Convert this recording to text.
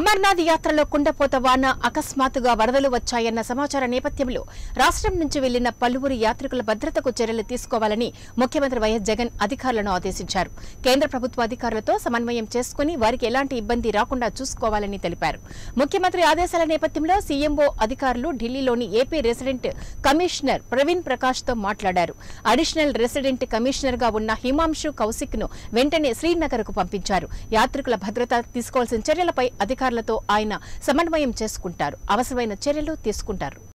అమర్నాథ్ యాత్రలో కుండపోత వాన అకస్మాత్తుగా వరదలు వచ్చాయన్న సమాచార నేపథ్యంలో రాష్ట్రం నుంచి వెళ్లిన పలువురు యాత్రికుల భద్రతకు చర్యలు తీసుకోవాలని ముఖ్యమంత్రి వైఎస్ జగన్ అధికారులను ఆదేశించారు కేంద్ర ప్రభుత్వ అధికారులతో సమన్వయం చేసుకుని వారికి ఎలాంటి ఇబ్బంది రాకుండా చూసుకోవాలని తెలిపారు ముఖ్యమంత్రి ఆదేశాల నేపథ్యంలో సీఎంఓ అధికారులు ఢిల్లీలోని AP resident commissioner Praveen Prakash తో మాట్లాడారు అడిషనల్ రెసిడెంట్ కమిషనర్ గా ఉన్న హిమాంశు కౌశిక్ ను వెంటనే శ్రీనగర్ కు పంపించారు యాత్రికుల భద్రత తీసుకోవాల్సిన చర్యలపై అధికారులతో ఆయన సమన్వయం చేసుకుంటారు అవసరమైన చర్యలు తీసుకుంటారు